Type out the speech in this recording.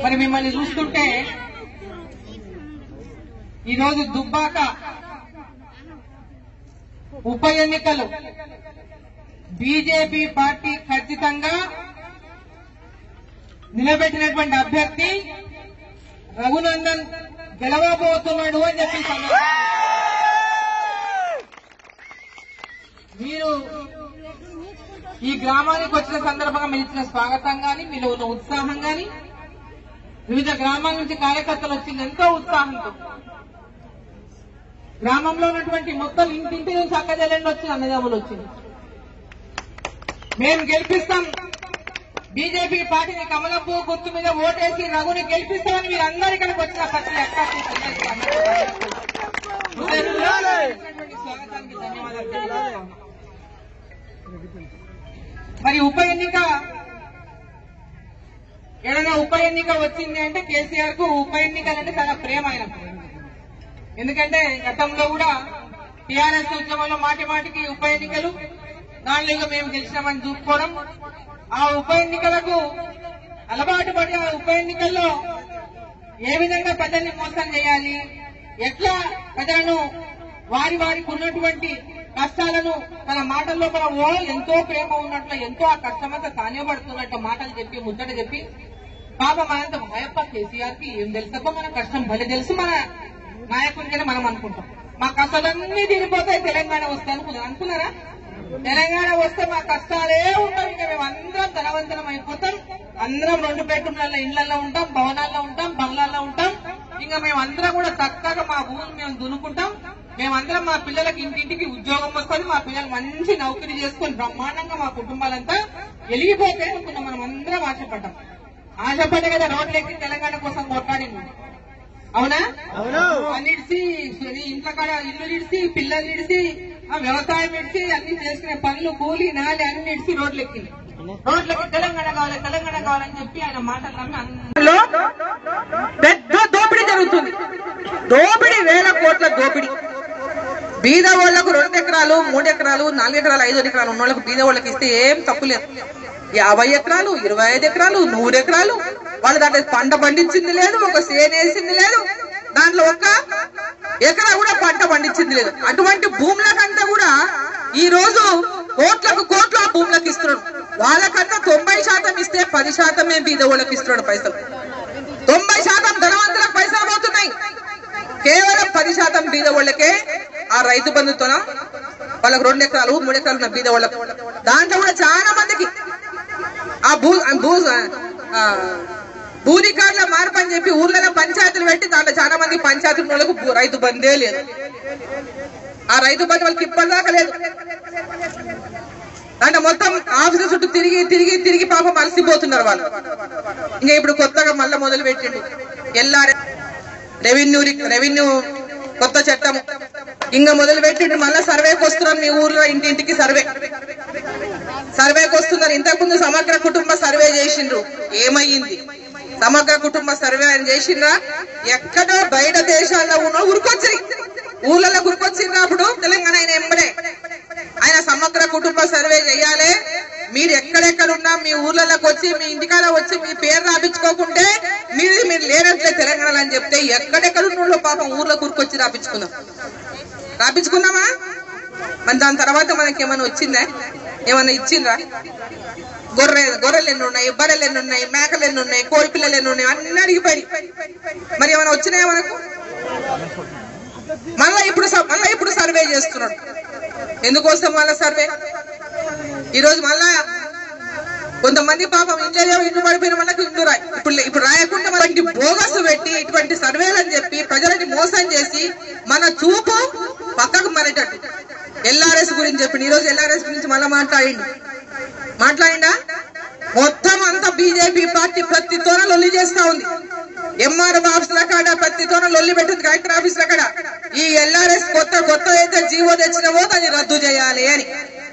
మరి మిమ్మల్ని చూస్తుంటే ఈరోజు దుబ్బాక ఉప ఎన్నికలు బీజేపీ పార్టీ ఖచ్చితంగా నిలబెట్టినటువంటి అభ్యర్థి రఘునందన్ గెలవబోతున్నాడు అని చెప్పి ఈ సందర్భంగా మీరు ఈ గ్రామానికి వచ్చిన సందర్భంగా మీరు ఇచ్చిన స్వాగతం గాని మీలో ఉన్న ఉత్సాహం గాని వివిధ గ్రామాల నుంచి కార్యకర్తలు వచ్చింది ఎంతో ఉత్సాహంతో గ్రామంలో ఉన్నటువంటి మొత్తం ఇంటింటి నుంచి అక్కజల్లండి వచ్చింది అన్నదమ్ములు వచ్చింది మేము గెలిపిస్తాం బీజేపీ పార్టీని కమలపు గుర్తు మీద ఓటేసి రఘుని గెలిపిస్తామని మీరు అందరు ఇక్కడికి వచ్చిన ప్రతి అక్క చెల్లెలకి అందరికీ హృదయపూర్వకమైనటువంటి స్వాగతానికి ధన్యవాదాలు తెలియజేస్తా ఉన్నాం. మరి ఉప ఎన్నిక ఏదైనా ఉప ఎన్నిక వచ్చింది అంటే కేసీఆర్ కు ఉప ఎన్నికలంటే చాలా ప్రేమ ఆయన ఎందుకంటే గతంలో కూడా టీఆర్ఎస్ ఉద్యమంలో మాటి మాటికి ఉప ఎన్నికలు దానిలో ఇక మేము గెలిచినామని చూసుకోవడం ఆ ఉప ఎన్నికలకు అలవాటు పడి ఆ ఉప ఎన్నికల్లో ఏ విధంగా ప్రజల్ని మోసం చేయాలి ఎట్లా ప్రజలను వారి వారికి ఉన్నటువంటి కష్టాలను తన మాటల్లో మన ఓ ఎంతో ప్రేమ ఉన్నట్లు ఎంతో ఆ కష్టమంతా తానే పడుతున్నట్టు మాటలు చెప్పి ముచ్చట చెప్పి పాప మనంత భయప్ప కేసీఆర్ కి ఏం తెలుసప్ప మన కష్టం భలే తెలుసు మన నాయకుడికని మనం అనుకుంటాం మా కష్టాలన్నీ తీరిపోతాయి తెలంగాణ వస్తే అనుకున్నారు అనుకున్నారా తెలంగాణ వస్తే మా కష్టాలే ఉంటాం ఇంకా మేము అందరం ధనవంతరం అయిపోతాం అందరం రెండు బెడ్రూమ్లలో ఇళ్లలో ఉంటాం భవనాల్లో ఉంటాం బంగ్లాల్లో ఉంటాం ఇంకా మేము అందరం కూడా చక్కగా మా భూములు మేము దున్నుకుంటాం మేమందరం మా పిల్లలకి ఇంటింటికి ఉద్యోగం వస్తుంది మా పిల్లలు మంచి నౌకరీ చేసుకొని బ్రహ్మాండంగా మా కుటుంబాలంతా వెలిగిపోతే అనుకున్నాం మనం అందరం ఆశపడ్డాం ఆశపడే కదా రోడ్లు ఎక్కి తెలంగాణ కోసం కొట్లాడింది అవునా అన్నిడిసి ఇంట్లో కాడ ఇల్లు ఇడిసి పిల్లలు ఇడిసి ఆ వ్యవసాయం ఇడిసి అన్ని చేసుకునే పనులు కూలి నాలి అన్ని ఇడిసి రోడ్లు ఎక్కింది రోడ్లకి తెలంగాణ కావాలి తెలంగాణ కావాలని చెప్పి ఆయన మాటలు నమ్మి అందులో పెద్ద దోపిడీ జరుగుతుంది దోపిడీ వేల కోట్ల దోపిడీ బీద వాళ్లకు రెండు ఎకరాలు మూడు ఎకరాలు నాలుగు ఎకరాలు ఐదు ఎకరాలు ఉన్న వాళ్ళకి బీద వాళ్ళకి ఇస్తే ఏం తప్పు లేదు యాభై ఎకరాలు ఇరవై ఐదు ఎకరాలు నూరు ఎకరాలు వాళ్ళు దాంట్లో పంట పండించింది లేదు ఒక సేను వేసింది లేదు దాంట్లో ఒక్క ఎకరా కూడా పంట పండించింది లేదు అటువంటి భూములకంతా కూడా ఈ రోజు కోట్లకు కోట్ల భూములకు ఇస్తున్నాడు వాళ్ళకంతా తొంభై శాతం ఇస్తే పది శాతమే బీద వాళ్ళకి ఇస్తున్నాడు పైసలు తొంభై శాతం ధనవంతులకు పైసలు పోతున్నాయి కేవలం పది శాతం బీద వాళ్ళకే ఆ రైతు బంధుతోన వాళ్ళకి రెండు ఎకరాలు మూడు ఎకరాలు ఉన్న బీద వాళ్ళకు దాంట్లో కూడా చాలా మందికి ఆ భూ ఆ భూ ఆ, భూ రికార్డుల మార్పు అని చెప్పి ఊర్లలో పంచాయతీలు పెట్టి దాంట్లో చాలా మంది పంచాయతీ వాళ్ళకు భూ- రైతు బందే లేదు ఆ రైతు బంధు వాళ్ళకి ఇప్పటిదాకా లేదు అంటే మొత్తం ఆఫీసు చుట్టూ తిరిగి తిరిగి తిరిగి పాపం అలసిపోతున్నారు వాళ్ళు ఇంకా ఇప్పుడు కొత్తగా మళ్ళా మొదలు పెట్టిండు ఎల్ఆర్ రెవెన్యూ రి- రెవెన్యూ కొత్త చట్టం ఇంకా మొదలు పెట్టిండు మళ్ళా సర్వేకి వస్తున్నాం మీ ఊర్లో ఇంటింటికి సర్వే సర్వేకి వస్తున్నారు ఇంతకుముందు సమగ్ర కుటుంబ సర్వే చేసిండ్రు ఏమయ్యింది సమగ్ర కుటుంబ సర్వే అని చేసిండ్రా ఎక్కడో బయట దేశాల్లో ఉన్న ఉరికొచ్చి ఊర్లలో గురికొచ్చిండ్రా అప్పుడు తెలంగాణ ఆయన ఎంబడే ఆయన సమగ్ర కుటుంబ సర్వే చేయాలి మీరు ఎక్కడెక్కడ ఉన్నా మీ ఊర్లలోకి వచ్చి మీ ఇంటికాడ వచ్చి మీ పేరు రాపించుకోకుంటే మీరు మీరు లేనట్లే తెలంగాణలో అని చెప్తే ఎక్కడెక్కడ ఉన్న పాపం ఊర్లో కూరుకొచ్చి రాపించుకుందాం రాపించుకున్నామా మరి దాని తర్వాత మనకి ఏమైనా వచ్చిందా ఏమైనా ఇచ్చిండ్రా గొర్రె గొర్రెలు ఎన్ని ఉన్నాయి బర్రెలు ఎన్ని ఉన్నాయి మేకలు ఎన్ని ఉన్నాయి కోడి పిల్లలు ఎన్ని ఉన్నాయి అన్ని అడిగిపోయి మరి ఏమైనా వచ్చినాయా మనకు మళ్ళా ఇప్పుడు స- మళ్ళా ఇప్పుడు సర్వే చేస్తున్నాడు ఎందుకోసం మళ్ళా సర్వే ఈరోజు మళ్ళా కొంతమంది పాపం ఇంట్లో ఇంటి పడిపోయిన వాళ్ళకి ఇంటి రాయి ఇప్పుడు ఇప్పుడు రాయకుండా మనకి బోగస్ పెట్టి ఇటువంటి సర్వేలు అని చెప్పి ప్రజలని మోసం చేసి మన చూపు పక్కకు మరేటట్టు ఎల్ఆర్ఎస్ గురించి చెప్పి ఈ రోజు ఎల్ఆర్ఎస్ గురించి మళ్ళా మాట్లాడిండు మాట్లాడిండా మొత్తం అంతా బీజేపీ పార్టీ ప్రతి తోన లొల్లి చేస్తా ఉంది ఎంఆర్ ఆఫీసుల కాడ ప్రతి తోన లొల్లి పెట్టింది కలెక్టర్ ఆఫీసుల కాడ ఈ ఎల్ఆర్ఎస్ కొత్త కొత్త అయితే జీవో తెచ్చినవో దాన్ని రద్దు చేయాలి అని